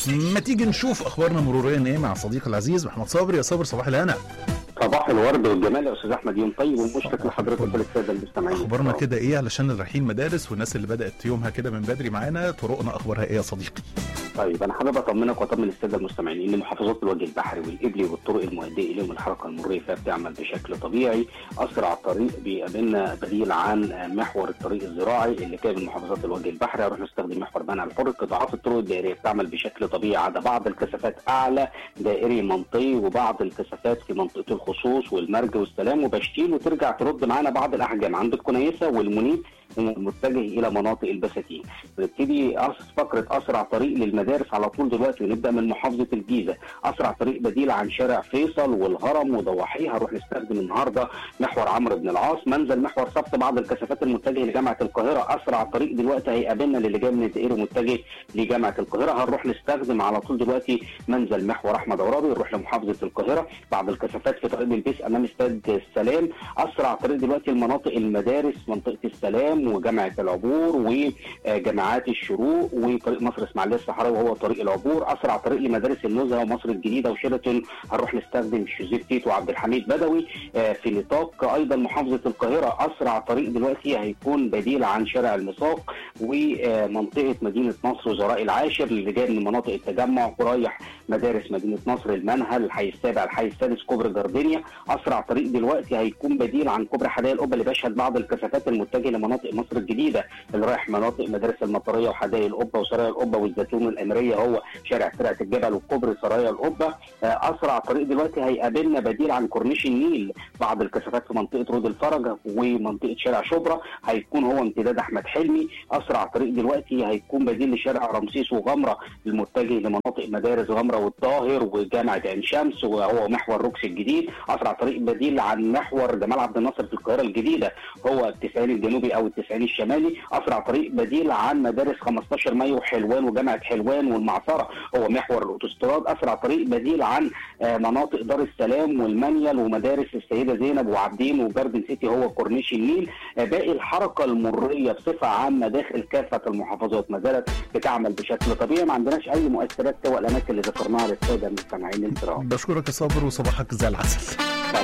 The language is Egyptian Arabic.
ما تيجي نشوف اخبارنا مروريا ايه مع صديقي العزيز محمد صابر يا صابر صباح الهنا صباح الورد والجمال يا استاذ احمد يوم طيب ومشتاق لحضرتك وللساده المستمعين اخبارنا كده ايه علشان رايحين مدارس والناس اللي بدات يومها كده من بدري معانا طرقنا اخبارها ايه يا صديقي طيب انا حابب اطمنك واطمن الساده المستمعين ان محافظات الوجه البحري والابلي والطرق المؤديه اليهم الحركه المروريه فيها بتعمل بشكل طبيعي اسرع طريق بيقابلنا بديل عن محور الطريق الزراعي اللي كان من محافظات الوجه البحري هنروح نستخدم محور بنها الحر قطاعات الطرق الدائريه بتعمل بشكل طبيعي عدا بعض الكثافات اعلى دائري منطقي وبعض الكثافات في منطقه الخصوص والمرج والسلام وبشتيل وترجع ترد معانا بعض الاحجام عند الكنيسه والمنيب متجه الى مناطق البساتين نبتدي فقره اسرع طريق للمدارس على طول دلوقتي ونبدا من محافظه الجيزه اسرع طريق بديل عن شارع فيصل والهرم وضواحيه هنروح نستخدم النهارده محور عمرو بن العاص منزل محور سبت بعض الكثافات المتجهه لجامعه القاهره اسرع طريق دلوقتي هيقابلنا للي جاي من الدائري متجه لجامعه القاهره هنروح نستخدم على طول دلوقتي منزل محور احمد عرابي نروح لمحافظه القاهره بعض الكثافات في طريق البيس امام استاد السلام اسرع طريق دلوقتي لمناطق المدارس منطقه السلام وجامعه العبور وجامعات الشروق وطريق مصر اسماعيليه الصحراوي وهو طريق العبور اسرع طريق لمدارس النزهه ومصر الجديده وشيراتون هنروح نستخدم جوزيف تيتو وعبد الحميد بدوي في نطاق ايضا محافظه القاهره اسرع طريق دلوقتي هيكون بديل عن شارع المساق ومنطقه مدينه نصر وزراء العاشر اللي جاي من مناطق التجمع ورايح مدارس مدينه نصر المنهل الحي السابع الحي السادس كوبري جاردينيا اسرع طريق دلوقتي هيكون بديل عن كوبري حدائق القبه اللي بيشهد بعض الكثافات المتجهه لمناطق مصر الجديده اللي رايح مناطق مدارس المطريه وحدائق القبه وسرايا القبه والزيتون والامريه هو شارع ترعه الجبل وكوبري سرايا القبه اسرع طريق دلوقتي هيقابلنا بديل عن كورنيش النيل بعض الكثافات في منطقه رود الفرج ومنطقه شارع شبرا هيكون هو امتداد احمد حلمي اسرع طريق دلوقتي هيكون بديل لشارع رمسيس وغمره المتجه لمناطق مدارس غمره والطاهر وجامعه عين شمس وهو محور روكس الجديد اسرع طريق بديل عن محور جمال عبد الناصر في القاهره الجديده هو التسعين الجنوبي او التسعين الشمالي اسرع طريق بديل عن مدارس 15 مايو وحلوان وجامعه حلوان والمعصره هو محور الاوتوستراد اسرع طريق بديل عن مناطق دار السلام والمنيل ومدارس السيده زينب وعابدين وجاردن سيتي هو كورنيش النيل باقي الحركه المريه بصفه عامه داخل كافه المحافظات ما زالت بتعمل بشكل طبيعي ما عندناش اي مؤثرات سوى الاماكن اللي ذكرناها للساده المستمعين الكرام بشكرك يا صابر وصباحك زي العسل